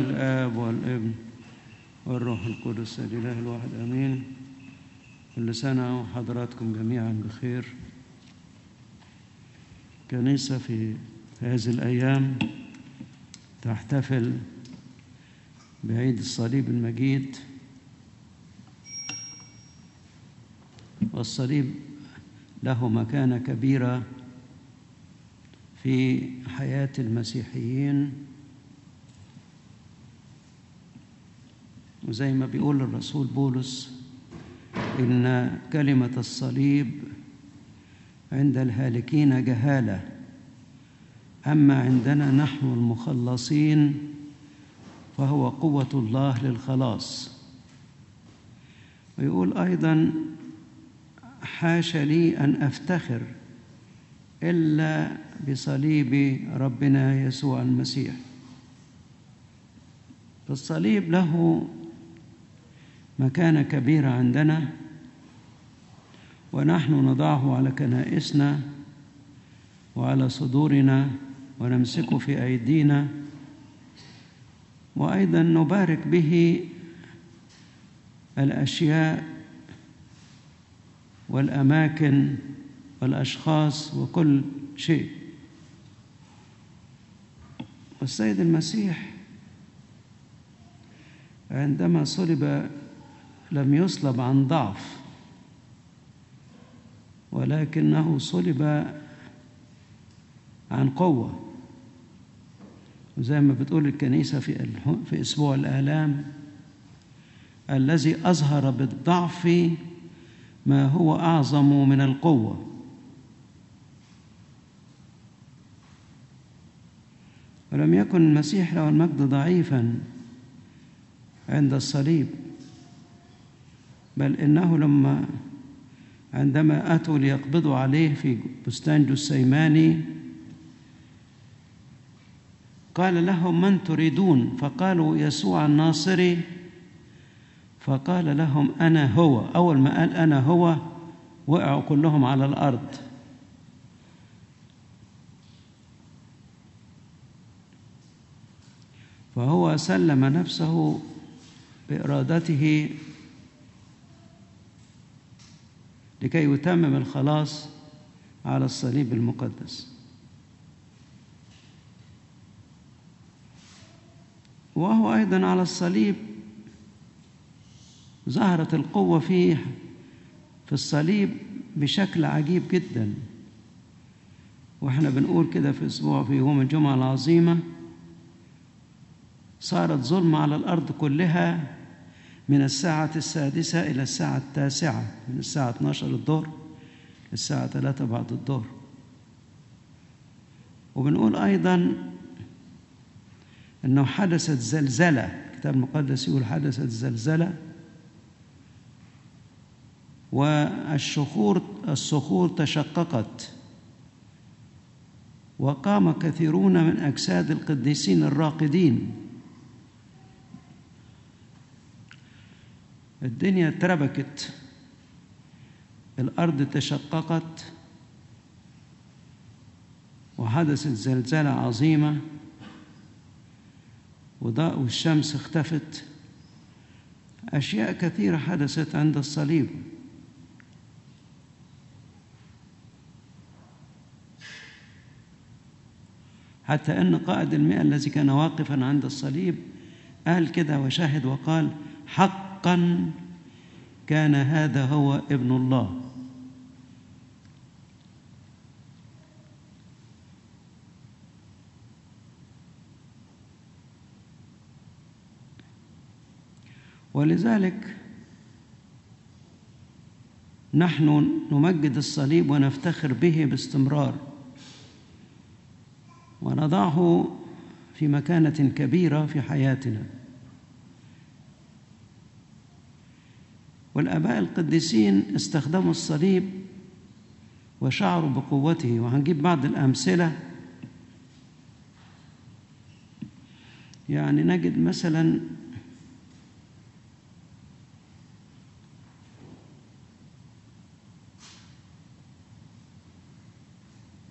الآب والابن والروح القدس الإله الواحد آمين كل سنة وحضراتكم جميعا بخير كنيسة في هذه الأيام تحتفل بعيد الصليب المجيد والصليب له مكانة كبيرة في حياة المسيحيين وزي ما بيقول الرسول بولس إن كلمة الصليب عند الهالكين جهالة أما عندنا نحن المخلصين فهو قوة الله للخلاص ويقول أيضا حاش لي أن أفتخر إلا بصليب ربنا يسوع المسيح فالصليب له مكانة كبيرة عندنا ونحن نضعه على كنائسنا وعلى صدورنا ونمسكه في أيدينا وأيضا نبارك به الأشياء والأماكن والأشخاص وكل شيء والسيد المسيح عندما صلب لم يصلب عن ضعف ولكنه صلب عن قوة وزي ما بتقول الكنيسة في في أسبوع الآلام الذي أظهر بالضعف ما هو أعظم من القوة ولم يكن المسيح له المجد ضعيفا عند الصليب بل إنه لما عندما أتوا ليقبضوا عليه في بستان جسيماني قال لهم من تريدون فقالوا يسوع الناصري فقال لهم أنا هو أول ما قال أنا هو وقعوا كلهم على الأرض فهو سلم نفسه بإرادته لكي يتمم الخلاص على الصليب المقدس وهو أيضا على الصليب ظهرت القوة فيه في الصليب بشكل عجيب جدا واحنا بنقول كده في اسبوع في يوم الجمعة العظيمة صارت ظلمة على الأرض كلها من الساعة السادسة إلى الساعة التاسعة من الساعة 12 الظهر للساعة 3 بعد الظهر وبنقول أيضا أنه حدثت زلزلة الكتاب المقدس يقول حدثت زلزلة والشخور الصخور تشققت وقام كثيرون من أجساد القديسين الراقدين الدنيا اتربكت الأرض تشققت وحدثت زلزلة عظيمة وضاء والشمس اختفت أشياء كثيرة حدثت عند الصليب حتى أن قائد المئة الذي كان واقفا عند الصليب قال كده وشاهد وقال حقا كان هذا هو ابن الله ولذلك نحن نمجد الصليب ونفتخر به باستمرار ونضعه في مكانة كبيرة في حياتنا والآباء القديسين استخدموا الصليب وشعروا بقوته وهنجيب بعض الأمثلة يعني نجد مثلا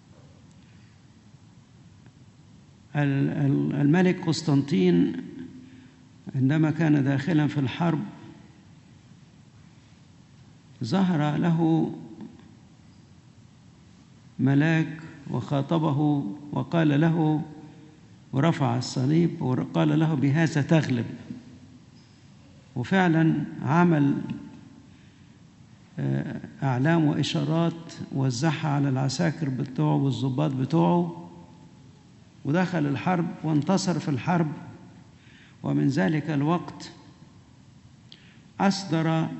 الملك قسطنطين عندما كان داخلا في الحرب ظهر له ملاك وخاطبه وقال له ورفع الصليب وقال له بهذا تغلب وفعلا عمل أعلام وإشارات وزعها على العساكر بتوعه والضباط بتوعه ودخل الحرب وانتصر في الحرب ومن ذلك الوقت أصدر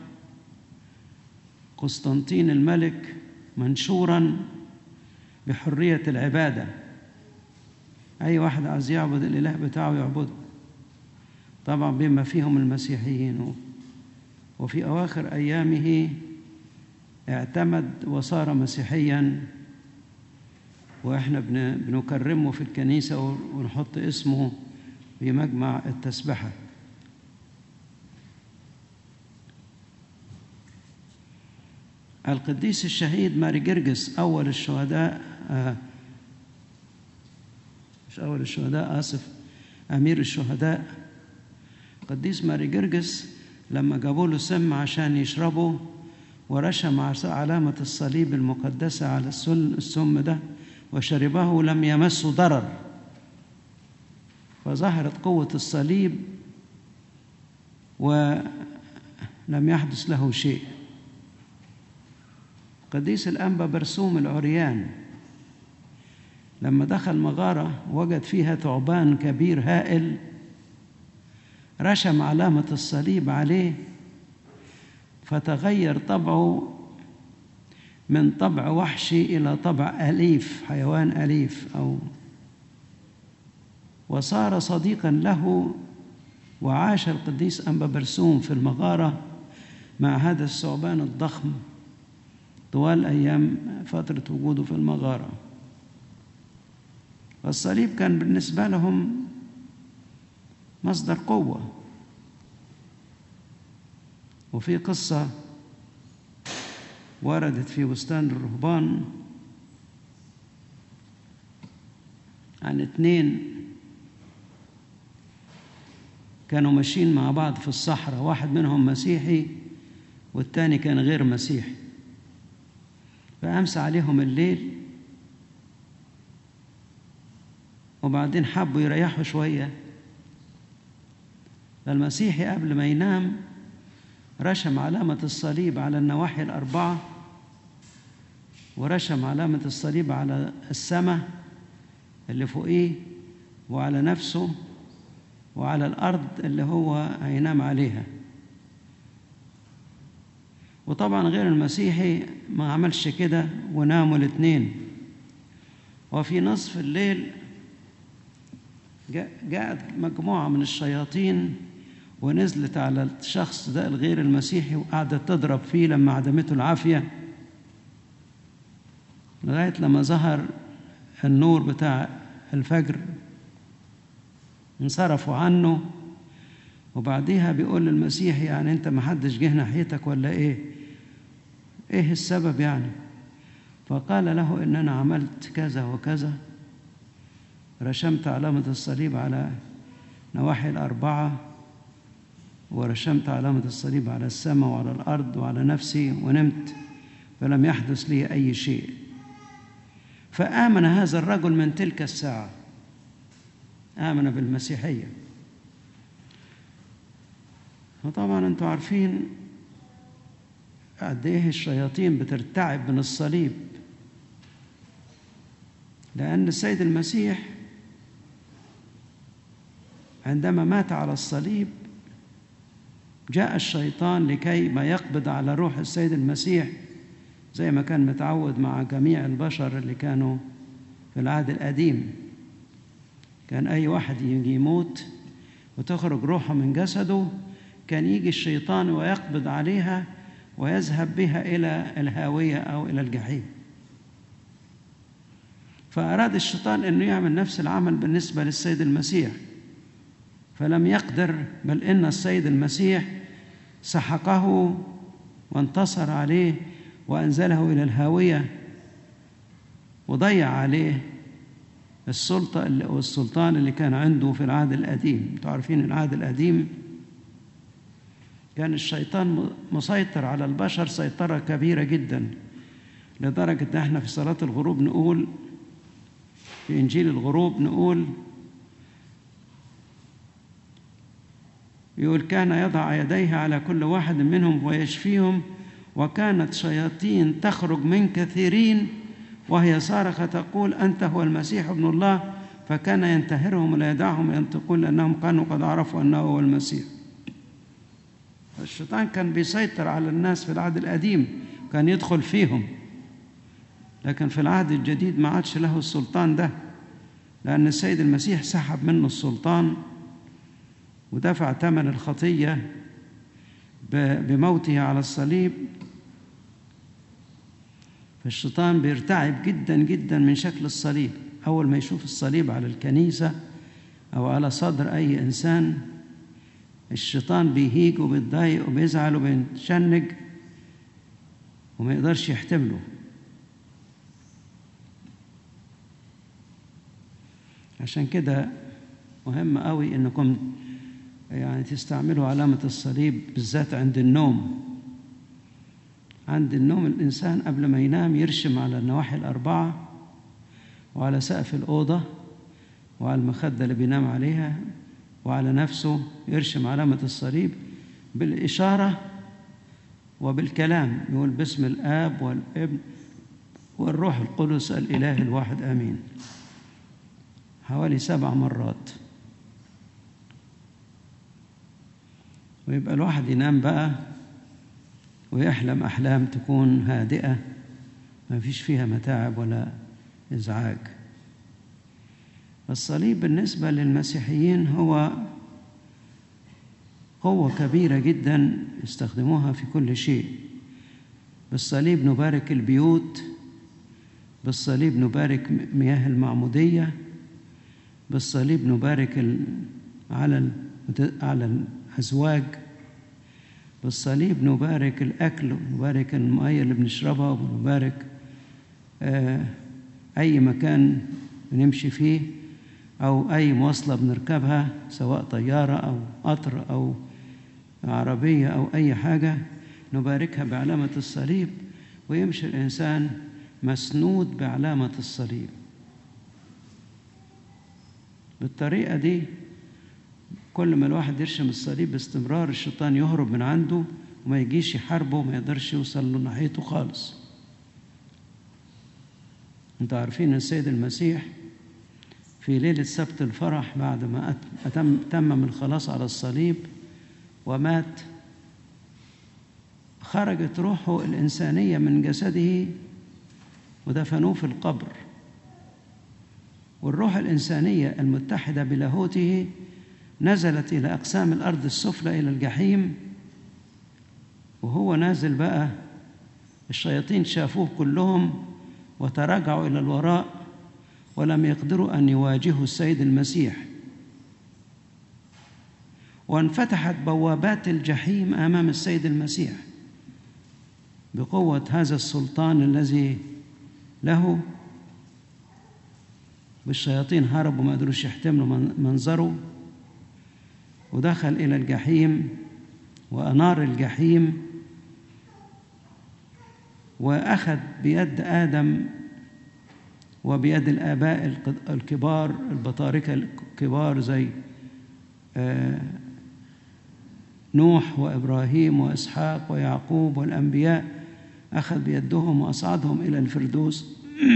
قسطنطين الملك منشورا بحرية العبادة أي واحد عايز يعبد الإله بتاعه يعبده طبعا بما فيهم المسيحيين وفي أواخر أيامه اعتمد وصار مسيحيا واحنا بنكرمه في الكنيسة ونحط اسمه في مجمع التسبحة القديس الشهيد ماري جرجس أول الشهداء آه مش أول الشهداء آسف أمير الشهداء قديس ماري جرجس لما جابوا له سم عشان يشربه ورشم علامة الصليب المقدسة على السم ده وشربه لم يمسه ضرر فظهرت قوة الصليب ولم يحدث له شيء قديس الأنبا برسوم العريان لما دخل مغارة وجد فيها ثعبان كبير هائل رشم علامة الصليب عليه فتغير طبعه من طبع وحشي إلى طبع أليف حيوان أليف أو وصار صديقا له وعاش القديس أنبا برسوم في المغارة مع هذا الثعبان الضخم طوال أيام فترة وجوده في المغارة والصليب كان بالنسبة لهم مصدر قوة وفي قصة وردت في بستان الرهبان عن اتنين كانوا ماشيين مع بعض في الصحراء واحد منهم مسيحي والتاني كان غير مسيحي فأمسى عليهم الليل وبعدين حبوا يريحوا شوية فالمسيحي قبل ما ينام رشم علامة الصليب على النواحي الأربعة ورشم علامة الصليب على السماء اللي فوقيه وعلى نفسه وعلى الأرض اللي هو هينام عليها وطبعا غير المسيحي ما عملش كده وناموا الاثنين وفي نصف الليل جاءت مجموعة من الشياطين ونزلت على الشخص ده الغير المسيحي وقعدت تضرب فيه لما عدمته العافية لغاية لما ظهر النور بتاع الفجر انصرفوا عنه وبعديها بيقول للمسيح يعني انت ما حدش جه ناحيتك ولا ايه ايه السبب يعني فقال له ان انا عملت كذا وكذا رشمت علامة الصليب على نواحي الأربعة ورشمت علامة الصليب على السماء وعلى الأرض وعلى نفسي ونمت فلم يحدث لي أي شيء فآمن هذا الرجل من تلك الساعة آمن بالمسيحية وطبعا أنتم عارفين قد إيه الشياطين بترتعب من الصليب لأن السيد المسيح عندما مات على الصليب جاء الشيطان لكي ما يقبض على روح السيد المسيح زي ما كان متعود مع جميع البشر اللي كانوا في العهد القديم كان أي واحد يجي يموت وتخرج روحه من جسده كان يجي الشيطان ويقبض عليها ويذهب بها إلى الهاوية أو إلى الجحيم فأراد الشيطان أنه يعمل نفس العمل بالنسبة للسيد المسيح فلم يقدر بل إن السيد المسيح سحقه وانتصر عليه وأنزله إلى الهاوية وضيع عليه السلطة اللي والسلطان اللي كان عنده في العهد القديم انتوا عارفين العهد القديم كان الشيطان مسيطر على البشر سيطرة كبيرة جدا لدرجة ان احنا في صلاة الغروب نقول في إنجيل الغروب نقول يقول كان يضع يديه على كل واحد منهم ويشفيهم وكانت شياطين تخرج من كثيرين وهي صارخة تقول أنت هو المسيح ابن الله فكان ينتهرهم ولا يدعهم ينطقون لأنهم كانوا قد عرفوا أنه هو المسيح الشيطان كان بيسيطر على الناس في العهد القديم كان يدخل فيهم لكن في العهد الجديد ما عادش له السلطان ده لأن السيد المسيح سحب منه السلطان ودفع ثمن الخطية بموته على الصليب فالشيطان بيرتعب جدا جدا من شكل الصليب أول ما يشوف الصليب على الكنيسة أو على صدر أي إنسان الشيطان بيهيج وبيتضايق وبيزعل وبيتشنج وما يقدرش يحتمله عشان كده مهم قوي انكم يعني تستعملوا علامة الصليب بالذات عند النوم عند النوم الإنسان قبل ما ينام يرشم على النواحي الأربعة وعلى سقف الأوضة وعلى المخدة اللي بينام عليها وعلى نفسه يرشم علامة الصليب بالإشارة وبالكلام يقول باسم الآب والابن والروح القدس الإله الواحد آمين حوالي سبع مرات ويبقى الواحد ينام بقى ويحلم أحلام تكون هادئة ما فيش فيها متاعب ولا إزعاج الصليب بالنسبة للمسيحيين هو قوة كبيرة جدا يستخدموها في كل شيء بالصليب نبارك البيوت بالصليب نبارك مياه المعمودية بالصليب نبارك على على الأزواج بالصليب نبارك الأكل ونبارك المية اللي بنشربها ونبارك أي مكان بنمشي فيه أو أي مواصلة بنركبها سواء طيارة أو قطر أو عربية أو أي حاجة نباركها بعلامة الصليب ويمشي الإنسان مسنود بعلامة الصليب بالطريقة دي كل ما الواحد يرشم الصليب باستمرار الشيطان يهرب من عنده وما يجيش يحاربه وما يقدرش يوصل له ناحيته خالص انتوا عارفين السيد المسيح في ليلة سبت الفرح بعد ما أتم تمم الخلاص على الصليب ومات خرجت روحه الإنسانية من جسده ودفنوه في القبر والروح الإنسانية المتحدة بلاهوته نزلت إلى أقسام الأرض السفلى إلى الجحيم وهو نازل بقى الشياطين شافوه كلهم وتراجعوا إلى الوراء ولم يقدروا أن يواجهوا السيد المسيح وانفتحت بوابات الجحيم أمام السيد المسيح بقوة هذا السلطان الذي له بالشياطين هربوا ما قدروش يحتملوا منظره ودخل إلى الجحيم وأنار الجحيم وأخذ بيد آدم وبيد الآباء الكبار البطاركة الكبار زي نوح وإبراهيم وإسحاق ويعقوب والأنبياء أخذ بيدهم وأصعدهم إلى الفردوس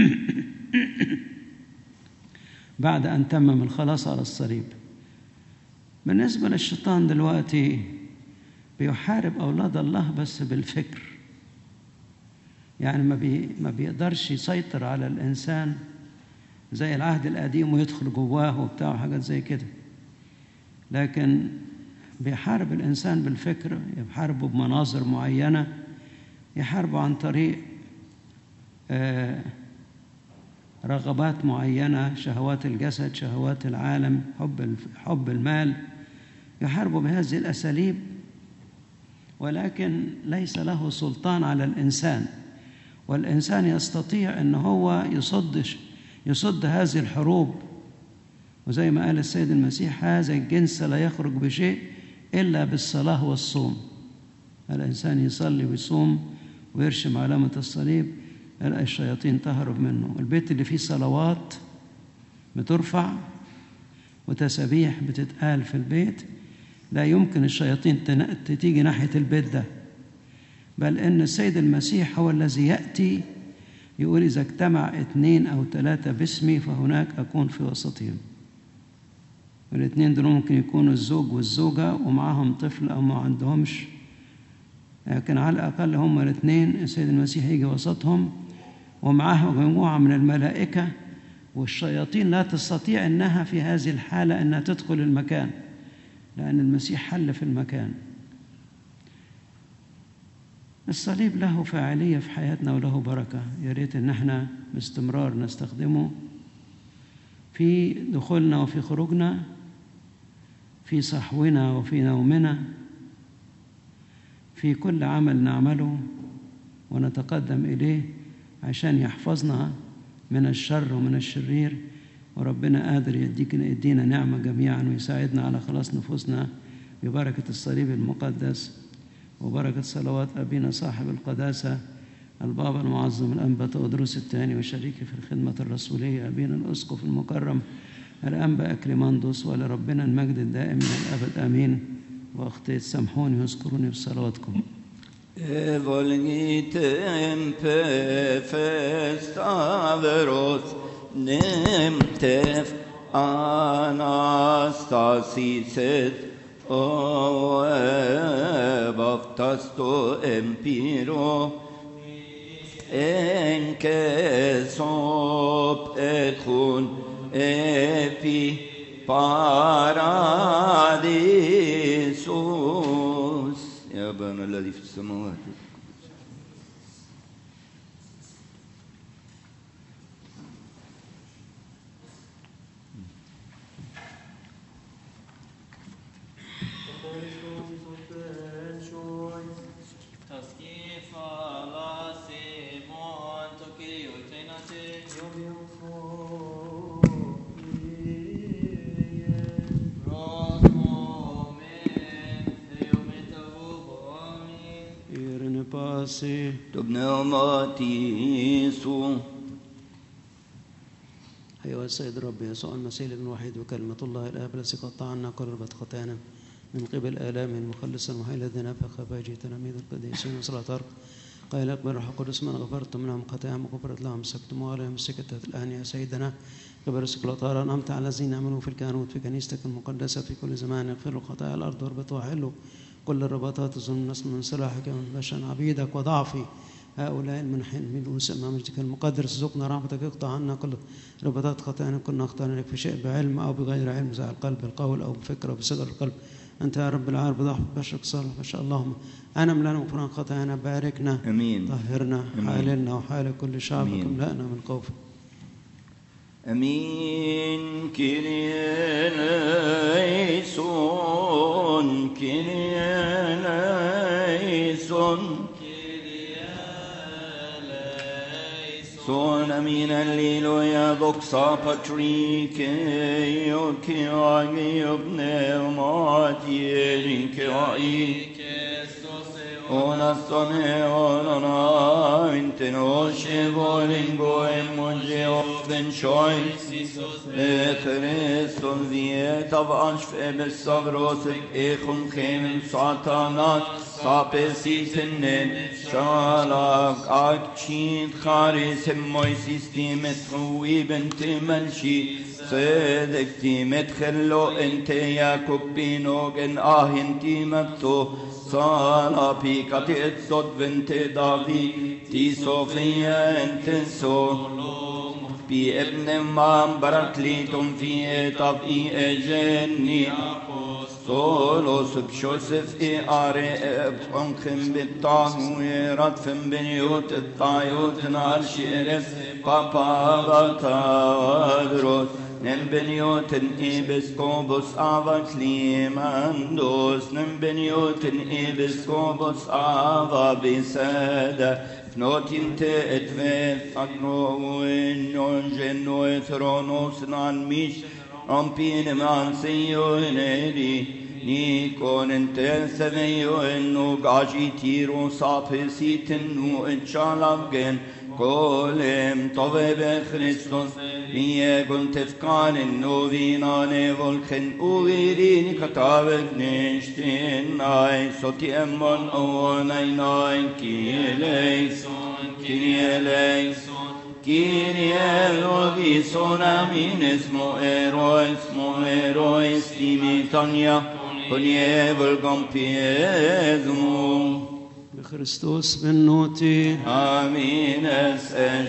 بعد أن تمم الخلاص على الصليب بالنسبة للشيطان دلوقتي بيحارب أولاد الله بس بالفكر يعني ما, بي ما بيقدرش يسيطر على الإنسان زي العهد القديم ويدخل جواه وبتاع حاجات زي كده لكن بيحارب الإنسان بالفكر يحاربه بمناظر معينة يحاربه عن طريق آه رغبات معينة شهوات الجسد شهوات العالم حب حب المال يحاربه بهذه الأساليب ولكن ليس له سلطان على الإنسان والإنسان يستطيع أن هو يصد يصد هذه الحروب وزي ما قال السيد المسيح هذا الجنس لا يخرج بشيء إلا بالصلاة والصوم الإنسان يصلي ويصوم ويرشم علامة الصليب يلاقي الشياطين تهرب منه البيت اللي فيه صلوات بترفع وتسابيح بتتقال في البيت لا يمكن الشياطين تيجي ناحية البيت ده بل إن السيد المسيح هو الذي يأتي يقول إذا اجتمع اثنين أو ثلاثة باسمي فهناك أكون في وسطهم الاثنين دول ممكن يكونوا الزوج والزوجة ومعاهم طفل أو ما عندهمش لكن على الأقل هم الاثنين السيد المسيح يجي وسطهم ومعاه مجموعة من الملائكة والشياطين لا تستطيع أنها في هذه الحالة أنها تدخل المكان لأن المسيح حل في المكان الصليب له فاعلية في حياتنا وله بركة يا ريت إن احنا باستمرار نستخدمه في دخولنا وفي خروجنا في صحونا وفي نومنا في كل عمل نعمله ونتقدم إليه عشان يحفظنا من الشر ومن الشرير وربنا قادر يديك يدينا نعمة جميعا ويساعدنا على خلاص نفوسنا ببركة الصليب المقدس وبركة صلوات أبينا صاحب القداسة البابا المعظم الأنبا تودروس الثاني وشريكي في الخدمة الرسولية أبينا الأسقف المكرم الأنبا أكريماندوس ولربنا المجد الدائم من الأبد آمين وأختي سامحوني واذكروني بصلواتكم Evolgitem pe festaveros nemtef anastasiset o baftasto empiro enke sop etkun epi paradisus يا أبانا الذي في السماوات Irene pasi Το πνεύματι σου أيها السيد رب يسوع المسيح الابن الوحيد وكلمة الله الآب الذي قطع عنا قربة خطايانا من قبل آلامه المخلص المحيي الذي نفخ باجي تلاميذ القديسين وصلاة أرض قال أكبر الروح القدس من غفرتم لهم خطاياهم وغفرت لهم مسكتم عليهم سكتة الآن يا سيدنا كبر السكلطار أنعمت على الذين آمنوا في الكهنوت في كنيستك المقدسة في كل زمان اغفروا خطايا الأرض واربطوا وحلوا كل الرباطات الظلم نسل من سلاحك ومن بشر عبيدك وضعفي هؤلاء المنحين من رؤوس أمام مجدك المقدر ارزقنا رحمتك اقطع عنا كل رباطات خطايانا كنا اخطأنا لك في شيء بعلم أو بغير علم زع القلب بالقول أو بفكر أو بصدر القلب أنت يا رب العالم بضعف بشرك صالح ما شاء اللهم أنا ملأنا غفران خطايانا باركنا أمين طهرنا أمين. حاللنا وحال كل شعبك أمين. املأنا من خوفك أمين كيريان ليسون كيريان ليسون Son amin alleluia doxa patrike yoke agi pneumatieri ke ai Ona stone ona inten oshe volingo emoje often choice Christos viet av anshfe besavros echum chem satanat sapesisenen shalak akchin charis moisis timet ruiben timelshi صدق تيمت خلو انت يا كوبينوغن آهن تيمتو صالا بيكاتي اتصد بنت دافي تي صوفيا انت سو بي ابن مام بركليتم في طبي اجني Solos bsjosef i are uppomkring bittahu i ratfem benjot tajot nar shires papavatadros Nem benjoten i biskobos ava klimandos Nem benjoten i biskobos ava bisede Fnotin te et vet agroen non geno thronos nan mis Ampine man seyo neri Ni konen te seveyo enno gaji tiro sape sitin nu enchalavgen Kolem tove be Christos Ie gun tefkan enno vina ne volken uvirin katavek nishtin Nai soti emmon oonai nai kieleison Kieleison Kyrie logison amin esmo ero esmo ero estimitania Konie volgam piezmo بخريستوس بالنوتي Amin es en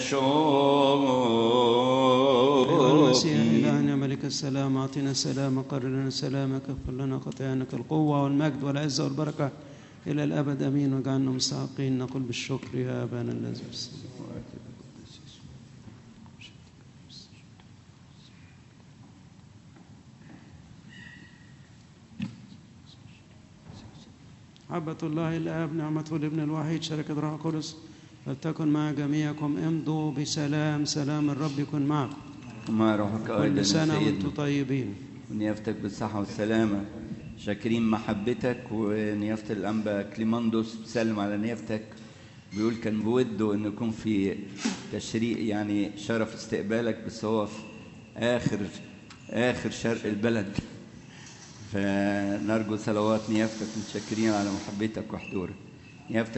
أيها المسيح shoki. إلهنا ملك السلام أعطنا السلام قرر لنا سلامك اغفر لنا خطايانك القوة والمجد والعزة والبركة إلى الأبد أمين واجعلنا مستحقين نقول بالشكر يا أبانا الذي في السماوات محبة الله الآب نعمة الابن الوحيد شركة روح القدس فلتكن مع جميعكم امضوا بسلام سلام الرب يكن معكم ما روحك أيضا كل سنة وانتم سيدنا طيبين ونيافتك بالصحة والسلامة شاكرين محبتك ونيافة الأنبا كليماندوس بسلم على نيافتك بيقول كان بوده انه يكون في تشريق يعني شرف استقبالك بس هو في اخر اخر شرق البلد فنرجو صلوات نيافتك متشكرين على محبتك وحضورك نيافتك